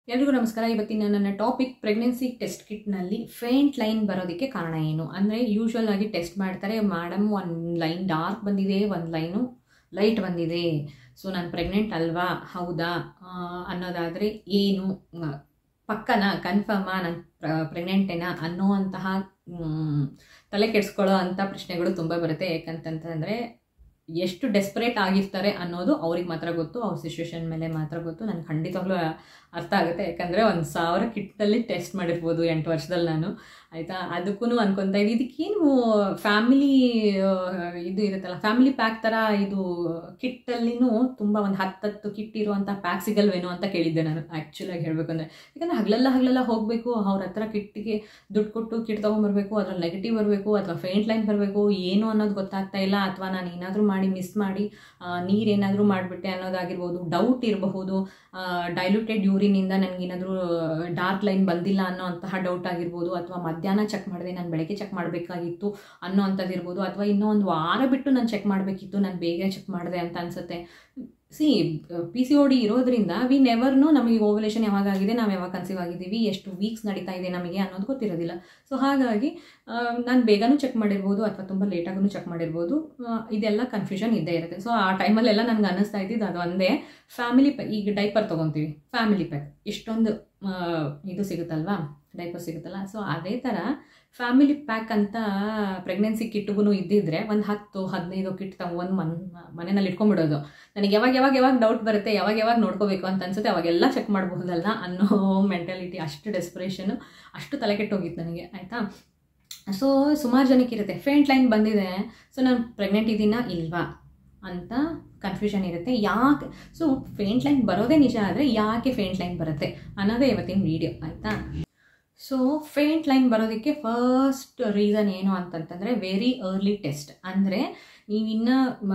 ಎಲ್ರಿಗೂ ನಮಸ್ಕಾರ ಇವತ್ತಿನ ನನ್ನ ಟಾಪಿಕ್ ಪ್ರೆಗ್ನೆನ್ಸಿ ಟೆಸ್ಟ್ ಕಿಟ್ನಲ್ಲಿ ಫೇಂಟ್ ಲೈನ್ ಬರೋದಕ್ಕೆ ಕಾರಣ ಏನು ಅಂದರೆ ಯೂಶ್ವಲ್ ಆಗಿ ಟೆಸ್ಟ್ ಮಾಡ್ತಾರೆ ಮೇಡಮ್ ಒಂದು ಲೈನ್ ಡಾರ್ಕ್ ಬಂದಿದೆ ಒಂದು ಲೈನು ಲೈಟ್ ಬಂದಿದೆ ಸೊ ನಾನು ಪ್ರೆಗ್ನೆಂಟ್ ಅಲ್ವಾ ಹೌದಾ ಆ, ಅನ್ನೋದಾದರೆ ಏನು ಆ, ಪಕ್ಕನಾ ಕನ್ಫರ್ಮಾ ನಾನು ಪ್ರೆಗ್ನೆಂಟೇನಾ ಅನ್ನೋವಂತಹ ಮ್, ತಲೆ ಕೆಡಿಸ್ಕೊಳ್ಳೋ ಅಂಥ ಪ್ರಶ್ನೆಗಳು ತುಂಬ ಬರುತ್ತೆ ಯಾಕಂತಂತಂದರೆ ಎಷ್ಟು ಡೆಸ್ಪರೇಟ್ ಆಗಿರ್ತಾರೆ ಅನ್ನೋದು ಅವ್ರಿಗೆ ಮಾತ್ರ ಗೊತ್ತು ಅವ್ರ ಸಿಚುವೇಶನ್ ಮೇಲೆ ಮಾತ್ರ ಗೊತ್ತು ನನಗೆ ಖಂಡಿತವಾಗ್ಲೂ ಅರ್ಥ ಆಗುತ್ತೆ ಯಾಕಂದರೆ ಒಂದು ಸಾವಿರ ಕಿಟ್ಟಲ್ಲಿ ಟೆಸ್ಟ್ ಮಾಡಿರ್ಬೋದು ಎಂಟು ವರ್ಷದಲ್ಲಿ ನಾನು ಆಯಿತಾ ಅದಕ್ಕೂ ಅನ್ಕೊತಾ ಇದ್ದೀನಿ ಇದಕ್ಕೇನು ಫ್ಯಾಮಿಲಿ ಇದು ಇರುತ್ತಲ್ಲ ಫ್ಯಾಮಿಲಿ ಪ್ಯಾಕ್ ಥರ ಇದು ಕಿಟ್ಟಲ್ಲಿನೂ ತುಂಬ ಒಂದು ಹತ್ತತ್ತು ಕಿಟ್ ಇರುವಂಥ ಪ್ಯಾಕ್ ಸಿಗಲ್ವೇನೋ ಅಂತ ಕೇಳಿದ್ದೆ ನಾನು ಆ್ಯಕ್ಚುಲಾಗಿ ಹೇಳಬೇಕು ಅಂದರೆ ಯಾಕಂದರೆ ಹಗಲೆಲ್ಲ ಹಗಲೆಲ್ಲ ಹೋಗಬೇಕು ಅವ್ರ ಹತ್ರ ಕಿಟ್ಟಿಗೆ ದುಡ್ಡು ಕೊಟ್ಟು ಕಿಟ್ ತೊಗೊಂಬರ್ಬೇಕು ಅದ್ರಲ್ಲಿ ನೆಗೆಟಿವ್ ಬರಬೇಕು ಅಥವಾ ಫೇಂಟ್ ಲೈನ್ ಬರಬೇಕು ಏನು ಅನ್ನೋದು ಗೊತ್ತಾಗ್ತಾ ಇಲ್ಲ ಅಥವಾ ನಾನು ಏನಾದರೂ ಮಾಡಿ ಮಿಸ್ ಮಾಡಿ ನೀರೇನಾದರೂ ಮಾಡಿಬಿಟ್ಟೆ ಅನ್ನೋದಾಗಿರ್ಬೋದು ಡೌಟ್ ಇರಬಹುದು ಡೈಲ್ಯೂಟೆಡ್ ಯೂರಿನಿಂದ ನನಗೇನಾದರೂ ಡಾರ್ಕ್ ಲೈನ್ ಬಂದಿಲ್ಲ ಅನ್ನೋ ಅಂತಹ ಡೌಟ್ ಆಗಿರ್ಬೋದು ಅಥವಾ ಮಧ್ಯಾಹ್ನ ಚೆಕ್ ಮಾಡಿದೆ ನಾನು ಬೆಳಗ್ಗೆ ಚೆಕ್ ಮಾಡಬೇಕಾಗಿತ್ತು ಅನ್ನೋ ಅಂಥದ್ದು ಇರ್ಬೋದು ಅಥವಾ ಇನ್ನೂ ಒಂದು ವಾರ ಬಿಟ್ಟು ನಾನು ಚೆಕ್ ಮಾಡಬೇಕಿತ್ತು ನಾನು ಬೇಗ ಚೆಕ್ ಮಾಡಿದೆ ಅಂತ ಅನ್ಸುತ್ತೆ C P C O D ಇರೋದ್ರಿಂದ ವಿ ನೆವರ್ನು ನಮಗೆ ಓವಲೇಷನ್ ಯಾವಾಗ ಆಗಿದೆ ನಾವು ಯಾವಾಗ ಕನ್ಸೀವ್ ಆಗಿದ್ದೀವಿ ಎಷ್ಟು ವೀಕ್ಸ್ ನಡೀತಾ ಇದೆ ನಮಗೆ ಅನ್ನೋದು ಗೊತ್ತಿರೋದಿಲ್ಲ ಸೊ ಹಾಗಾಗಿ ನಾನು ಬೇಗನೂ ಚೆಕ್ ಮಾಡಿರ್ಬೋದು ಅಥವಾ ತುಂಬ ಲೇಟಾಗೂ ಚೆಕ್ ಮಾಡಿರ್ಬೋದು ಆ, ಇದೆಲ್ಲ ಕನ್ಫ್ಯೂಷನ್ ಇದ್ದೇ ಇರುತ್ತೆ ಸೊ ಆ ಟೈಮಲ್ಲೆಲ್ಲ ನನಗೆ ಅನ್ನಿಸ್ತಾ ಇದ್ದಿದ್ದು ಅದು ಒಂದೇ ಫ್ಯಾಮಿಲಿ ಪ್ಯಾಕ್ ಈಗ ಡೈಪರ್ ತೊಗೊತೀವಿ ಫ್ಯಾಮಿಲಿ ಪ್ಯಾಕ್ ಇಷ್ಟೊಂದು ಆ, ಇದು ಸಿಗುತ್ತಲ್ವಾ ಡೈಪರ್ ಸಿಗುತ್ತಲ್ಲ ಸೊ ಅದೇ ಥರ ಫ್ಯಾಮಿಲಿ ಪ್ಯಾಕ್ ಅಂತ ಪ್ರೆಗ್ನೆನ್ಸಿ ಕಿಟ್ಗೂ ಇದ್ದಿದ್ರೆ ಒಂದು ಹತ್ತು ಹದಿನೈದು ಕಿಟ್ ತಗೊಂಡು ಮನ್ ಮನೆಯಲ್ಲಿ ಇಟ್ಕೊಂಡ್ಬಿಡೋದು ನನಗೆ ಯಾವಾಗ ಯಾವಾಗ ಯಾವಾಗ ಡೌಟ್ ಬರುತ್ತೆ ಯಾವಾಗ ಯಾವಾಗ ನೋಡ್ಕೋಬೇಕು ಅಂತ ಅನ್ಸುತ್ತೆ ಅವಾಗೆಲ್ಲ ಚೆಕ್ ಮಾಡಬಹುದಲ್ಲ ಅನ್ನೋ ಮೆಂಟಾಲಿಟಿ ಅಷ್ಟು ಡೆಸ್ಪ್ರೇಷನು ಅಷ್ಟು ತಲೆ ಕೆಟ್ಟೋಗಿತ್ತು ನನಗೆ ಆಯಿತಾ ಸೊ ಸುಮಾರು ಜನಕ್ಕೆ ಇರುತ್ತೆ ಫೇಂಟ್ ಲೈನ್ ಬಂದಿದೆ ಸೊ ನಾನು ಪ್ರೆಗ್ನೆಂಟ್ ಇದ್ದೀನಾ ಇಲ್ವಾ ಅಂತ ಕನ್ಫ್ಯೂಷನ್ ಇರುತ್ತೆ ಯಾಕೆ ಸೊ ಫೇಂಟ್ ಲೈನ್ ಬರೋದೇ ನಿಜ ಆದರೆ ಯಾಕೆ ಫೇಂಟ್ ಲೈನ್ ಬರುತ್ತೆ ಅನ್ನೋದೇ ಇವತ್ತಿನ ವಿಡಿಯೋ ಆಯಿತಾ ಸೊ ಫೇಂಟ್ ಲೈನ್ ಬರೋದಕ್ಕೆ ಫಸ್ಟ್ ರೀಸನ್ ಏನು ಅಂತಂತಂದರೆ ವೆರಿ ಅರ್ಲಿ ಟೆಸ್ಟ್ ಅಂದರೆ ನೀವಿನ್ನು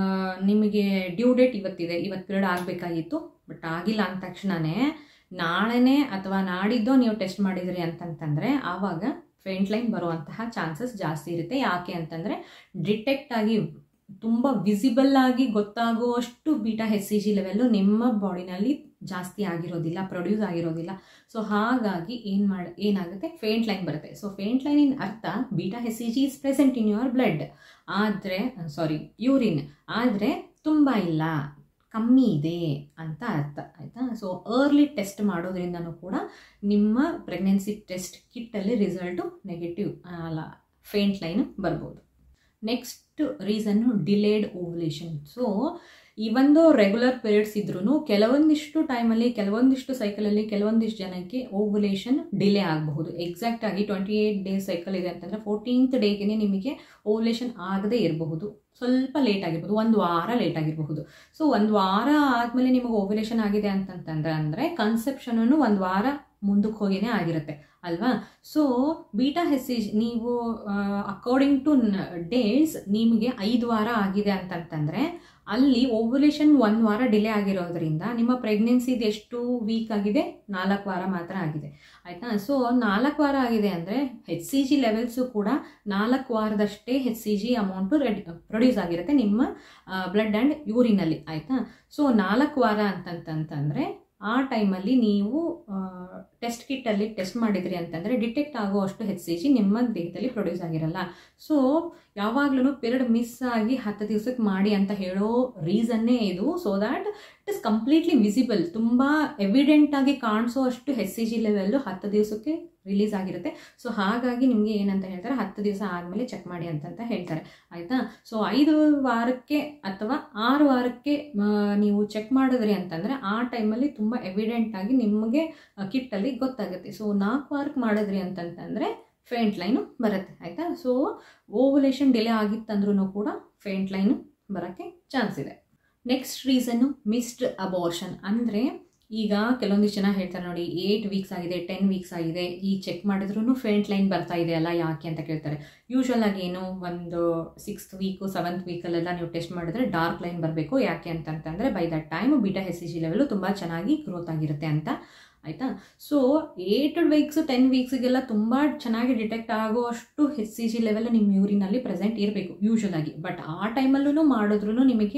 ನಿಮಗೆ ಡ್ಯೂ ಡೇಟ್ ಇವತ್ತಿದೆ ಇವತ್ತು ಪೀರಿಯಡ್ ಆಗಬೇಕಾಗಿತ್ತು ಬಟ್ ಆಗಿಲ್ಲ ಅಂದ ತಕ್ಷಣವೇ ನಾಳೆನೇ ಅಥವಾ ನಾಡಿದ್ದೋ ನೀವು ಟೆಸ್ಟ್ ಮಾಡಿದ್ರಿ ಅಂತಂತಂದರೆ ಆವಾಗ ಫೇಂಟ್ ಲೈನ್ ಬರುವಂತಹ ಚಾನ್ಸಸ್ ಜಾಸ್ತಿ ಇರುತ್ತೆ ಯಾಕೆ ಅಂತಂದರೆ ಡಿಟೆಕ್ಟ್ ಆಗಿ ತುಂಬ ವಿಸಿಬಲ್ ಆಗಿ ಗೊತ್ತಾಗುವಷ್ಟು beta H C G level ನಿಮ್ಮ ಬಾಡಿನಲ್ಲಿ ಜಾಸ್ತಿ ಆಗಿರೋದಿಲ್ಲ ಪ್ರೊಡ್ಯೂಸ್ ಆಗಿರೋದಿಲ್ಲ ಸೊ ಹಾಗಾಗಿ ಏನು ಮಾಡಿ ಏನಾಗುತ್ತೆ ಫೇಂಟ್ ಲೈನ್ ಬರುತ್ತೆ ಸೊ ಫೇಂಟ್ ಲೈನಿನ ಅರ್ಥ beta H C G is present in your blood ಆದರೆ ಸಾರಿ ಯೂರಿನ್ ಆದರೆ ತುಂಬ ಇಲ್ಲ ಕಮ್ಮಿ ಇದೆ ಅಂತ ಅರ್ಥ ಆಯಿತಾ ಸೊ ಅರ್ಲಿ ಟೆಸ್ಟ್ ಮಾಡೋದ್ರಿಂದನೂ ಕೂಡ ನಿಮ್ಮ ಪ್ರೆಗ್ನೆನ್ಸಿ ಟೆಸ್ಟ್ ಕಿಟ್ಟಲ್ಲಿ ರಿಸಲ್ಟು ನೆಗೆಟಿವ್ ಅಲ್ಲ ಫೇಂಟ್ ಲೈನ್ ಬರ್ಬೋದು next reason delayed ovulation so ಇವೊಂದು ರೆಗ್ಯುಲರ್ ಪೀರಿಯಡ್ಸ್ ಇದ್ರೂ ಕೆಲವೊಂದಿಷ್ಟು ಟೈಮಲ್ಲಿ ಕೆಲವೊಂದಿಷ್ಟು ಸೈಕಲಲ್ಲಿ ಕೆಲವೊಂದಿಷ್ಟು ಜನಕ್ಕೆ ಓವುಲೇಷನ್ ಡಿಲೇ ಆಗಬಹುದು ಎಕ್ಸಾಕ್ಟ್ ಆಗಿ ಟ್ವೆಂಟಿ ಏಯ್ಟ್ ಡೇಸ್ ಸೈಕಲ್ ಇದೆ ಅಂತಂದರೆ ಫೋರ್ಟೀನ್ತ್ ಡೇಗೆ ನಿಮಗೆ ಓವುಲೇಷನ್ ಆಗದೇ ಇರಬಹುದು ಸ್ವಲ್ಪ ಲೇಟ್ ಆಗಿರ್ಬೋದು ಒಂದು ವಾರ ಲೇಟ್ ಆಗಿರಬಹುದು ಸೊ ಒಂದು ವಾರ ಆದಮೇಲೆ ನಿಮಗೆ ಓವ್ಯುಲೇಷನ್ ಆಗಿದೆ ಅಂತಂತಂದ್ರೆ ಅಂದರೆ ಕನ್ಸೆಪ್ಷನನ್ನು ಒಂದು ವಾರ ಮುಂದಕ್ಕೆ ಹೋಗಿನೇ ಆಗಿರುತ್ತೆ ಅಲ್ವಾ ಸೊ ಬೀಟಾ ಹೆಸೇಜ್ ನೀವು ಅಕಾರ್ಡಿಂಗ್ ಟು ಡೇಸ್ ನಿಮಗೆ ಐದು ವಾರ ಆಗಿದೆ ಅಂತಂತಂದರೆ ಅಲ್ಲಿ ಓವ್ಯುಲೇಷನ್ ಒಂದು ವಾರ ಡಿಲೇ ಆಗಿರೋದ್ರಿಂದ ನಿಮ್ಮ ಪ್ರೆಗ್ನೆನ್ಸಿದು ಎಷ್ಟು ವೀಕ್ ಆಗಿದೆ ನಾಲ್ಕು ವಾರ ಮಾತ್ರ ಆಗಿದೆ ಆಯಿತಾ ಸೊ ನಾಲ್ಕು ವಾರ ಆಗಿದೆ ಅಂದರೆ ಹೆಚ್ ಸಿ ಜಿ ಲೆವೆಲ್ಸು ಕೂಡ ನಾಲ್ಕು ವಾರದಷ್ಟೇ H C G amount ready produce ಆಗಿರುತ್ತೆ ನಿಮ್ಮ ಬ್ಲಡ್ ಆ್ಯಂಡ್ ಯೂರಿನಲ್ಲಿ ಆಯಿತಾ ಸೊ ನಾಲ್ಕು ವಾರ ಅಂತಂತಂತಂದರೆ ಆ ಟೈಮಲ್ಲಿ ನೀವು ಟೆಸ್ಟ್ ಕಿಟ್ಟಲ್ಲಿ ಟೆಸ್ಟ್ ಮಾಡಿದ್ರಿ ಅಂತಂದರೆ ಡಿಟೆಕ್ಟ್ ಆಗೋ ಅಷ್ಟು ಹೆಚ್ ಸಿ ಜಿ ನಿಮ್ಮ ದೇಹದಲ್ಲಿ ಪ್ರೊಡ್ಯೂಸ್ ಆಗಿರಲ್ಲ ಸೊ ಯಾವಾಗ್ಲೂ ಪಿರಿಯಡ್ ಮಿಸ್ ಆಗಿ ಹತ್ತು ದಿವ್ಸಕ್ಕೆ ಮಾಡಿ ಅಂತ ಹೇಳೋ ರೀಸನ್ನೇ ಇದು so that it is completely visible ತುಂಬ ಎವಿಡೆಂಟ್ ಆಗಿ ಕಾಣಿಸೋ ಅಷ್ಟು ಹೆಚ್ ಸಿ ಜಿ ಲೆವೆಲ್ಲು ಹತ್ತು ದಿವಸಕ್ಕೆ ರಿಲೀಸ್ ಆಗಿರುತ್ತೆ ಸೊ ಹಾಗಾಗಿ ನಿಮಗೆ ಏನಂತ ಹೇಳ್ತಾರೆ ಹತ್ತು ದಿವಸ ಆದಮೇಲೆ ಚೆಕ್ ಮಾಡಿ ಅಂತಂತ ಹೇಳ್ತಾರೆ ಆಯಿತಾ ಸೊ ಐದು ವಾರಕ್ಕೆ ಅಥವಾ ಆರು ವಾರಕ್ಕೆ ಆ, ನೀವು ಚೆಕ್ ಮಾಡಿದ್ರಿ ಅಂತಂದರೆ ಆ ಟೈಮಲ್ಲಿ ತುಂಬ ಎವಿಡೆಂಟ್ ಆಗಿ ನಿಮಗೆ ಕಿಟ್ಟಲ್ಲಿ ಗೊತ್ತಾಗುತ್ತೆ ಸೊ ನಾಲ್ಕು ವಾರಕ್ಕೆ ಮಾಡಿದ್ರಿ ಅಂತಂತಂದರೆ ಫೇಂಟ್ ಲೈನು ಬರುತ್ತೆ ಆಯಿತಾ ಸೊ ಓವಲೇಷನ್ ಡಿಲೇ ಆಗಿತ್ತಂದ್ರೂ ಕೂಡ ಫೇಂಟ್ ಲೈನು ಬರೋಕ್ಕೆ ಚಾನ್ಸ್ ಇದೆ ನೆಕ್ಸ್ಟ್ ರೀಸನ್ನು ಮಿಸ್ಡ್ ಅಬೋರ್ಷನ್ ಅಂದರೆ ಈಗ ಕೆಲವೊಂದಿಷ್ಟು ಜನ ಹೇಳ್ತಾರೆ ನೋಡಿ ಏಯ್ಟ್ ವೀಕ್ಸ್ ಆಗಿದೆ ಟೆನ್ ವೀಕ್ಸ್ ಆಗಿದೆ ಈ ಚೆಕ್ ಮಾಡಿದ್ರೂ ಫೇಂಟ್ ಲೈನ್ ಬರ್ತಾ ಇದೆ ಅಲ್ಲ ಯಾಕೆ ಅಂತ ಕೇಳ್ತಾರೆ ಯೂಶ್ವಲ್ ಆಗಿ ಏನು ಒಂದು ಸಿಕ್ಸ್ತ್ ವೀಕು ಸೆವೆಂತ್ ವೀಕಲ್ಲೆಲ್ಲ ನೀವು ಟೆಸ್ಟ್ ಮಾಡಿದ್ರೆ ಡಾರ್ಕ್ ಲೈನ್ ಬರಬೇಕು ಯಾಕೆ ಅಂತಂತಂದರೆ by that time beta H C G level ತುಂಬ ಚೆನ್ನಾಗಿ ಗ್ರೋತ್ ಆಗಿರುತ್ತೆ ಅಂತ ಆಯಿತಾ ಸೊ ಏಟ್ ವೀಕ್ಸ್ ಟೆನ್ ವೀಕ್ಸಿಗೆಲ್ಲ ತುಂಬ ಚೆನ್ನಾಗಿ ಡಿಟೆಕ್ಟ್ ಆಗೋ ಅಷ್ಟು ಹೆಚ್ ಸಿ ಜಿ ಲೆವೆಲ್ ನಿಮ್ಮ ಯೂರಿನಲ್ಲಿ ಪ್ರೆಸೆಂಟ್ ಇರಬೇಕು ಯೂಶ್ವಲ್ ಆಗಿ ಬಟ್ ಆ ಟೈಮಲ್ಲೂ ಮಾಡಿದ್ರೂ ನಿಮಗೆ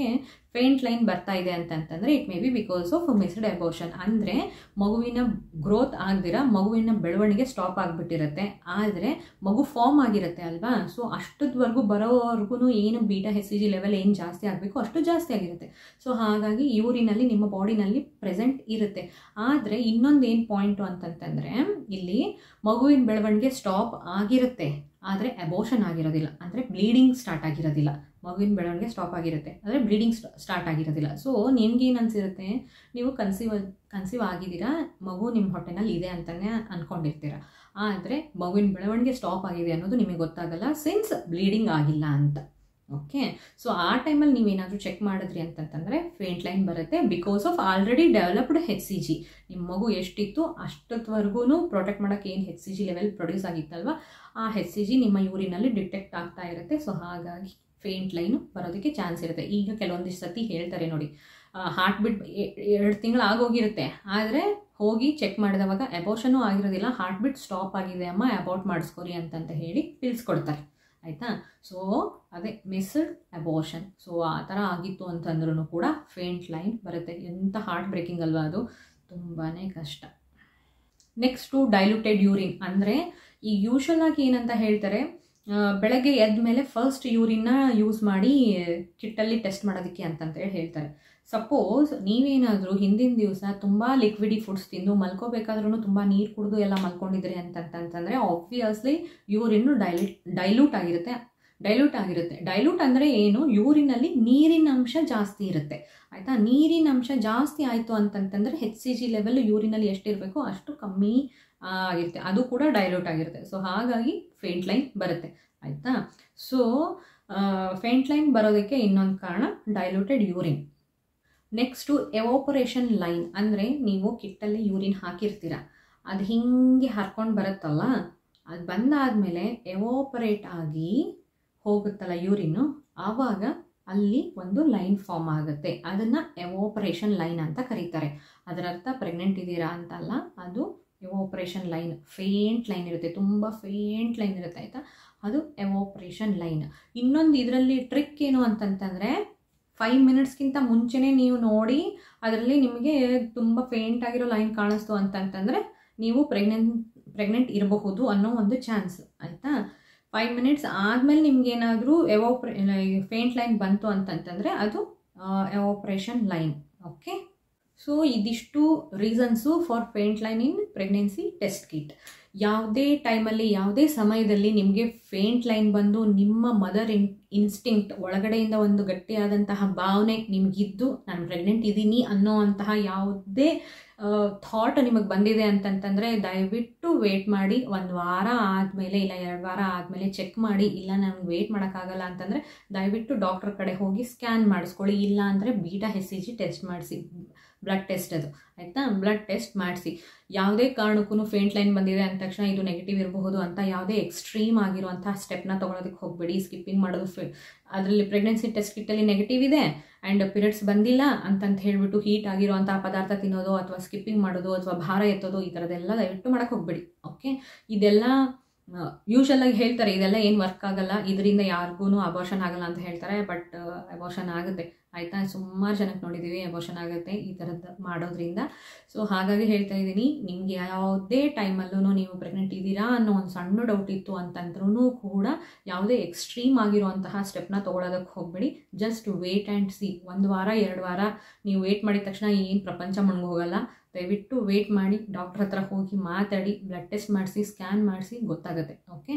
ಫೇಂಟ್ ಲೈನ್ ಬರ್ತಾ ಇದೆ ಅಂತಂತಂದರೆ it may be because of missed abortion ಅಂದರೆ ಮಗುವಿನ ಗ್ರೋತ್ ಆಗದಿರ ಮಗುವಿನ ಬೆಳವಣಿಗೆ ಸ್ಟಾಪ್ ಆಗಿಬಿಟ್ಟಿರುತ್ತೆ ಆದರೆ ಮಗು ಫಾರ್ಮ್ ಆಗಿರುತ್ತೆ ಅಲ್ವಾ ಸೊ ಅಷ್ಟದವರೆಗೂ ಬರೋವರೆಗೂ ಏನು beta H C G level ಏನು ಜಾಸ್ತಿ ಆಗಬೇಕು ಅಷ್ಟು ಜಾಸ್ತಿ ಆಗಿರುತ್ತೆ ಸೊ ಹಾಗಾಗಿ ಯೂರಿನಲ್ಲಿ ನಿಮ್ಮ ಬಾಡಿನಲ್ಲಿ ಪ್ರೆಸೆಂಟ್ ಇರುತ್ತೆ ಆದರೆ ಇನ್ನೊಂದು ಏನು ಪಾಯಿಂಟು ಅಂತಂತಂದರೆ ಇಲ್ಲಿ ಮಗುವಿನ ಬೆಳವಣಿಗೆ ಸ್ಟಾಪ್ ಆಗಿರುತ್ತೆ ಆದರೆ ಅಬೋಷನ್ ಆಗಿರೋದಿಲ್ಲ ಅಂದರೆ ಬ್ಲೀಡಿಂಗ್ ಸ್ಟಾರ್ಟ್ ಆಗಿರೋದಿಲ್ಲ ಮಗುವಿನ ಬೆಳವಣಿಗೆ ಸ್ಟಾಪ್ ಆಗಿರುತ್ತೆ ಅಂದರೆ ಬ್ಲೀಡಿಂಗ್ ಸ್ಟಾರ್ಟ್ ಆಗಿರೋದಿಲ್ಲ ಸೊ ನಿಮ್ಗೇನು ಅನಿಸಿರುತ್ತೆ ನೀವು ಕನ್ಸೀವ್ ಕನ್ಸೀವ್ ಆಗಿದ್ದೀರಾ ಮಗು ನಿಮ್ಮ ಹೊಟ್ಟೆನಲ್ಲಿ ಇದೆ ಅಂತಲೇ ಅಂದ್ಕೊಂಡಿರ್ತೀರ ಆದರೆ ಮಗುವಿನ ಬೆಳವಣಿಗೆ ಸ್ಟಾಪ್ ಆಗಿದೆ ಅನ್ನೋದು ನಿಮಗೆ ಗೊತ್ತಾಗಲ್ಲ ಸಿನ್ಸ್ ಬ್ಲೀಡಿಂಗ್ ಆಗಿಲ್ಲ ಅಂತ ಓಕೆ ಸೊ ಆ ಟೈಮಲ್ಲಿ ನೀವೇನಾದರೂ ಚೆಕ್ ಮಾಡಿದ್ರಿ ಅಂತಂತಂದರೆ ಫೇಂಟ್ ಲೈನ್ ಬರುತ್ತೆ because of already developed H C G ನಿಮ್ಮ ಮಗು ಎಷ್ಟಿತ್ತು ಅಷ್ಟೊತ್ತವರೆಗೂ ಪ್ರೊಟೆಕ್ಟ್ ಮಾಡೋಕ್ಕೆ ಏನು H C G level produce ಆಗಿತ್ತಲ್ವ ಆ ಹೆಚ್ ಸಿ ಜಿ ನಿಮ್ಮ ಯೂರಿನಲ್ಲಿ ಡಿಟೆಕ್ಟ್ ಆಗ್ತಾ ಇರುತ್ತೆ ಸೊ ಹಾಗಾಗಿ ಫೇಂಟ್ ಲೈನು ಬರೋದಕ್ಕೆ ಚಾನ್ಸ್ ಇರುತ್ತೆ ಈಗ ಕೆಲವೊಂದಿಷ್ಟು ಸತಿ ಹೇಳ್ತಾರೆ ನೋಡಿ ಹಾರ್ಟ್ ಬಿಟ್ ಎರಡು ತಿಂಗಳು ಆಗೋಗಿರುತ್ತೆ ಆದರೆ ಹೋಗಿ ಚೆಕ್ ಮಾಡಿದವಾಗ ಅಬೋಷನೂ ಆಗಿರೋದಿಲ್ಲ ಹಾರ್ಟ್ ಬಿಟ್ ಸ್ಟಾಪ್ ಆಗಿದೆ ಅಮ್ಮ ಅಬೌಟ್ ಮಾಡಿಸ್ಕೊರಿ ಅಂತಂತ ಹೇಳಿ ತಿಳಿಸ್ಕೊಡ್ತಾರೆ ಆಯಿತಾ ಸೊ ಅದೇ ಮಿಸ್ಡ್ ಅಬೋಷನ್ ಸೊ ಆ ಥರ ಆಗಿತ್ತು ಅಂತಂದ್ರೂ ಕೂಡ ಫೇಂಟ್ ಲೈನ್ ಬರುತ್ತೆ ಎಂಥ ಹಾರ್ಟ್ ಬ್ರೇಕಿಂಗ್ ಅಲ್ವಾ ಅದು ತುಂಬಾ ಕಷ್ಟ ನೆಕ್ಸ್ಟು ಡೈಲ್ಯೂಟೆಡ್ ಯೂರಿನ್ ಅಂದರೆ ಈ ಯೂಶಲ್ ಆಗಿ ಏನಂತ ಹೇಳ್ತಾರೆ ಬೆಳಗ್ಗೆ ಎದ್ದ ಮೇಲೆ ಫಸ್ಟ್ ಯೂರಿನ್ನ ಯೂಸ್ ಮಾಡಿ ಕಿಟ್ಟಲ್ಲಿ ಟೆಸ್ಟ್ ಮಾಡೋದಕ್ಕೆ ಅಂತಂತೇಳಿ ಹೇಳ್ತಾರೆ ಸಪೋಸ್ ನೀವೇನಾದರೂ ಹಿಂದಿನ ದಿವಸ ತುಂಬ ಲಿಕ್ವಿಡಿ ಫುಡ್ಸ್ ತಿಂದು ಮಲ್ಕೋಬೇಕಾದ್ರೂ ತುಂಬ ನೀರು ಕುಡಿದು ಎಲ್ಲ ಮಲ್ಕೊಂಡಿದ್ರಿ ಅಂತಂತಂತಂದರೆ ಆಬ್ವಿಯಸ್ಲಿ ಯೂರಿನ್ನು ಡೈಲ್ಯೂಟ್ ಡೈಲ್ಯೂಟ್ ಆಗಿರುತ್ತೆ ಡೈಲ್ಯೂಟ್ ಆಗಿರುತ್ತೆ ಡೈಲ್ಯೂಟ್ ಅಂದರೆ ಏನು ಯೂರಿನಲ್ಲಿ ನೀರಿನ ಅಂಶ ಜಾಸ್ತಿ ಇರುತ್ತೆ ಆಯಿತಾ ನೀರಿನ ಅಂಶ ಜಾಸ್ತಿ ಆಯಿತು ಅಂತಂತಂದರೆ ಹೆಚ್ ಸಿ ಜಿ ಲೆವೆಲ್ ಯೂರಿನಲ್ಲಿ ಎಷ್ಟಿರಬೇಕು ಅಷ್ಟು ಕಮ್ಮಿ ಆಗಿರುತ್ತೆ ಅದು ಕೂಡ ಡೈಲ್ಯೂಟ್ ಆಗಿರುತ್ತೆ ಸೊ ಹಾಗಾಗಿ ಫೇಂಟ್ ಲೈನ್ ಬರುತ್ತೆ ಆಯಿತಾ ಸೊ ಫೇಂಟ್ ಲೈನ್ ಬರೋದಕ್ಕೆ ಇನ್ನೊಂದು ಕಾರಣ diluted urine next evaporation line ಅಂದರೆ ನೀವು ಕಿಟ್ಟಲ್ಲಿ ಯೂರಿನ್ ಹಾಕಿರ್ತೀರ ಅದು ಹಿಂಗೆ ಹರ್ಕೊಂಡು ಬರುತ್ತಲ್ಲ ಅದು ಬಂದಾದಮೇಲೆ ಎವಾಪರೇಟ್ ಆಗಿ ಹೋಗುತ್ತಲ್ಲ ಯೂರಿನ್ನು ಆವಾಗ ಅಲ್ಲಿ ಒಂದು ಲೈನ್ ಫಾರ್ಮ್ ಆಗುತ್ತೆ ಅದನ್ನು ಎವಾಪರೇಷನ್ ಲೈನ್ ಅಂತ ಕರೀತಾರೆ ಅದರರ್ಥ ಪ್ರೆಗ್ನೆಂಟ್ ಇದ್ದೀರಾ ಅಂತಲ್ಲ ಅದು ಎವಾಪರೇಷನ್ ಲೈನ್ ಫೇಂಟ್ ಲೈನ್ ಇರುತ್ತೆ ತುಂಬ ಫೇಂಟ್ ಲೈನ್ ಇರುತ್ತೆ ಆಯಿತಾ ಅದು ಎವಾಪರೇಷನ್ ಲೈನ್ ಇನ್ನೊಂದು ಇದರಲ್ಲಿ ಟ್ರಿಕ್ ಏನು ಅಂತಂತಂದರೆ ಫೈವ್ ಮಿನಿಟ್ಸ್ಗಿಂತ ಮುಂಚೆನೇ ನೀವು ನೋಡಿ ಅದರಲ್ಲಿ ನಿಮಗೆ ತುಂಬ ಫೇಂಟ್ ಆಗಿರೋ ಲೈನ್ ಕಾಣಿಸ್ತು ಅಂತಂತಂದರೆ ನೀವು ಪ್ರೆಗ್ನೆಂಟ್ ಪ್ರೆಗ್ನೆಂಟ್ ಇರಬಹುದು ಅನ್ನೋ ಒಂದು ಚಾನ್ಸ್ ಆಯಿತಾ ಫೈವ್ ಮಿನಿಟ್ಸ್ ಆದಮೇಲೆ ನಿಮ್ಗೇನಾದರೂ ಎವಾಪ್ರೆ ಫೇಂಟ್ ಲೈನ್ ಬಂತು ಅಂತಂತಂದರೆ ಅದು ಎವಾಪ್ರೇಷನ್ ಲೈನ್ ಓಕೆ ಸೊ ಇದಿಷ್ಟು reasons for faint line in pregnancy test kit ಯಾವುದೇ ಟೈಮಲ್ಲಿ ಯಾವುದೇ ಸಮಯದಲ್ಲಿ ನಿಮಗೆ ಫೇಂಟ್ ಲೈನ್ ಬಂದು ನಿಮ್ಮ ಮದರ್ ಇನ್ ಇನ್ಸ್ಟಿಂಕ್ಟ್ ಒಳಗಡೆಯಿಂದ ಒಂದು ಗಟ್ಟಿಯಾದಂತಹ ಭಾವನೆ ನಿಮಗಿದ್ದು ನಾನು ಪ್ರೆಗ್ನೆಂಟ್ ಇದ್ದೀನಿ ಅನ್ನೋ ಅಂತಹ ಯಾವುದೇ ಥಾಟ್ ನಿಮಗೆ ಬಂದಿದೆ ಅಂತಂತಂದರೆ ದಯವಿಟ್ಟು ವೇಟ್ ಮಾಡಿ ಒಂದು ವಾರ ಆದಮೇಲೆ ಇಲ್ಲ ಎರಡು ವಾರ ಆದಮೇಲೆ ಚೆಕ್ ಮಾಡಿ ಇಲ್ಲ ನನಗೆ ವೇಟ್ ಮಾಡೋಕ್ಕಾಗಲ್ಲ ಅಂತಂದರೆ ದಯವಿಟ್ಟು ಡಾಕ್ಟರ್ ಕಡೆ ಹೋಗಿ ಸ್ಕ್ಯಾನ್ ಮಾಡಿಸ್ಕೊಳ್ಳಿ ಇಲ್ಲ ಅಂದರೆ beta H C G test ಮಾಡಿಸಿ ಬ್ಲಡ್ ಟೆಸ್ಟ್ ಅದು ಆಯಿತಾ ಬ್ಲಡ್ ಟೆಸ್ಟ್ ಮಾಡಿಸಿ ಯಾವುದೇ ಕಾರಣಕ್ಕೂ ಫೇಂಟ್ ಲೈನ್ ಬಂದಿದೆ ಅಂದ ತಕ್ಷಣ ಇದು ನೆಗೆಟಿವ್ ಇರಬಹುದು ಅಂತ ಯಾವುದೇ ಎಕ್ಸ್ಟ್ರೀಮ್ ಆಗಿರುವಂಥ ಸ್ಟೆಪ್ನ ತೊಗೊಳೋದಕ್ಕೆ ಹೋಗಬೇಡಿ ಸ್ಕಿಪ್ಪಿಂಗ್ ಮಾಡೋದು ಫೆ ಅದರಲ್ಲಿ ಪ್ರೆಗ್ನೆನ್ಸಿ ಟೆಸ್ಟ್ ಕಿಟ್ಟಲ್ಲಿ ನೆಗೆಟಿವ್ ಇದೆ ಆ್ಯಂಡ್ ಪೀರಿಯಡ್ಸ್ ಬಂದಿಲ್ಲ ಅಂತಂತ ಹೇಳಿಬಿಟ್ಟು ಹೀಟ್ ಆಗಿರುವಂಥ ಪದಾರ್ಥ ತಿನ್ನೋದು ಅಥವಾ ಸ್ಕಿಪ್ಪಿಂಗ್ ಮಾಡೋದು ಅಥವಾ ಭಾರ ಎತ್ತೋದು ಈ ಥರದ್ದೆಲ್ಲ ದಯವಿಟ್ಟು ಮಾಡೋಕ್ಕೆ ಹೋಗಬೇಡಿ ಓಕೆ ಇದೆಲ್ಲ ಯೂಶಲಾಗಿ ಹೇಳ್ತಾರೆ ಇದೆಲ್ಲ ಏನು ವರ್ಕ್ ಆಗಲ್ಲ ಇದರಿಂದ ಯಾರಿಗೂ ಅಬೋಷನ್ ಆಗಲ್ಲ ಅಂತ ಹೇಳ್ತಾರೆ ಬಟ್ ಅಬೋಷನ್ ಆಗುತ್ತೆ ಆಯಿತಾ ಸುಮಾರು ಜನಕ್ಕೆ ನೋಡಿದ್ದೀವಿ ಅಬೋಷನ್ ಆಗುತ್ತೆ ಈ ಥರದ್ದು ಮಾಡೋದ್ರಿಂದ ಸೊ ಹಾಗಾಗಿ ಹೇಳ್ತಾ ಇದ್ದೀನಿ ನಿಮಗೆ ಯಾವುದೇ ಟೈಮಲ್ಲೂ ನೀವು ಪ್ರೆಗ್ನೆಂಟ್ ಇದ್ದೀರಾ ಅನ್ನೋ ಒಂದು ಸಣ್ಣ ಡೌಟ್ ಇತ್ತು ಅಂತಂದ್ರೂ ಕೂಡ ಯಾವುದೇ ಎಕ್ಸ್ಟ್ರೀಮ್ ಆಗಿರುವಂತಹ ಸ್ಟೆಪ್ನ ತೊಗೊಳೋದಕ್ಕೆ ಹೋಗಬೇಡಿ ಜಸ್ಟ್ ವೇಟ್ ಆ್ಯಂಡ್ ಸಿ ಒಂದು ವಾರ ಎರಡು ವಾರ ನೀವು ವೇಟ್ ಮಾಡಿದ ತಕ್ಷಣ ಏನು ಪ್ರಪಂಚ ಮುಳುಗೋಗಲ್ಲ ದಯವಿಟ್ಟು ವೇಟ್ ಮಾಡಿ ಡಾಕ್ಟ್ರ್ ಹತ್ರ ಹೋಗಿ ಮಾತಾಡಿ ಬ್ಲಡ್ ಟೆಸ್ಟ್ ಮಾಡಿಸಿ ಸ್ಕ್ಯಾನ್ ಮಾಡಿಸಿ ಗೊತ್ತಾಗುತ್ತೆ ಓಕೆ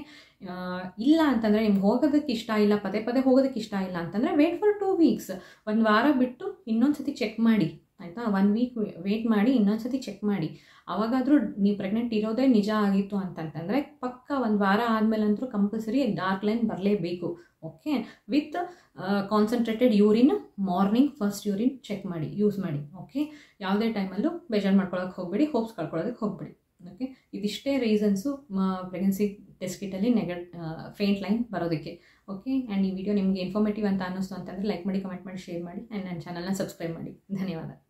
ಇಲ್ಲ ಅಂತಂದರೆ ನಿಮ್ಗೆ ಹೋಗೋದಕ್ಕೆ ಇಷ್ಟ ಇಲ್ಲ ಪದೇ ಪದೇ ಹೋಗೋದಕ್ಕೆ ಇಷ್ಟ ಇಲ್ಲ ಅಂತಂದರೆ ವೇಟ್ ಫಾರ್ ಟೂ ವೀಕ್ಸ್ ಒಂದು ವಾರ ಬಿಟ್ಟು ಇನ್ನೊಂದು ಸತಿ ಚೆಕ್ ಮಾಡಿ ಆಯಿತಾ ಒನ್ ವೀಕ್ ವೇಟ್ ಮಾಡಿ ಇನ್ನೊಂದು ಸತಿ ಚೆಕ್ ಮಾಡಿ ಅವಾಗಾದರೂ ನೀವು ಪ್ರೆಗ್ನೆಂಟ್ ಇರೋದೇ ನಿಜ ಆಗಿತ್ತು ಅಂತಂತಂದರೆ ಪಕ್ಕ ಒಂದು ವಾರ ಆದಮೇಲಂತೂ ಕಂಪಲ್ಸರಿ ಡಾರ್ಕ್ ಲೈನ್ ಬರಲೇಬೇಕು okay with concentrated urine morning first urine check ಮಾಡಿ ಯೂಸ್ ಮಾಡಿ ಓಕೆ ಯಾವುದೇ ಟೈಮಲ್ಲೂ ಬೇಜಾರು ಮಾಡ್ಕೊಳ್ಳೋಕೆ ಹೋಗಬೇಡಿ ಹೋಪ್ಸ್ ಕಳ್ಕೊಳ್ಳೋದಕ್ಕೆ ಹೋಗಬೇಡಿ ಓಕೆ ಇದಿಷ್ಟೇ ರೀಸನ್ಸು ಪ್ರೆಗ್ನೆನ್ಸಿ ಟೆಸ್ಟ್ ಕಿಟ್ಟಲ್ಲಿ ನೆಗೆಟ್ ಫೇಂಟ್ ಲೈನ್ ಬರೋದಕ್ಕೆ ಓಕೆ ಆ್ಯಂಡ್ ಈ ವಿಡಿಯೋ ನಿಮಗೆ ಇನ್ಫಾರ್ಮೇಟಿವ್ ಅಂತ ಅನ್ನಿಸ್ತು ಅಂತಂದರೆ ಲೈಕ್ ಮಾಡಿ ಕಮೆಂಟ್ ಮಾಡಿ ಶೇರ್ ಮಾಡಿ ಆ್ಯಂಡ್ ನನ್ನ ಚಾನಲ್ನ ಸಬ್ಸ್ಕ್ರೈಬ್ ಮಾಡಿ ಧನ್ಯವಾದ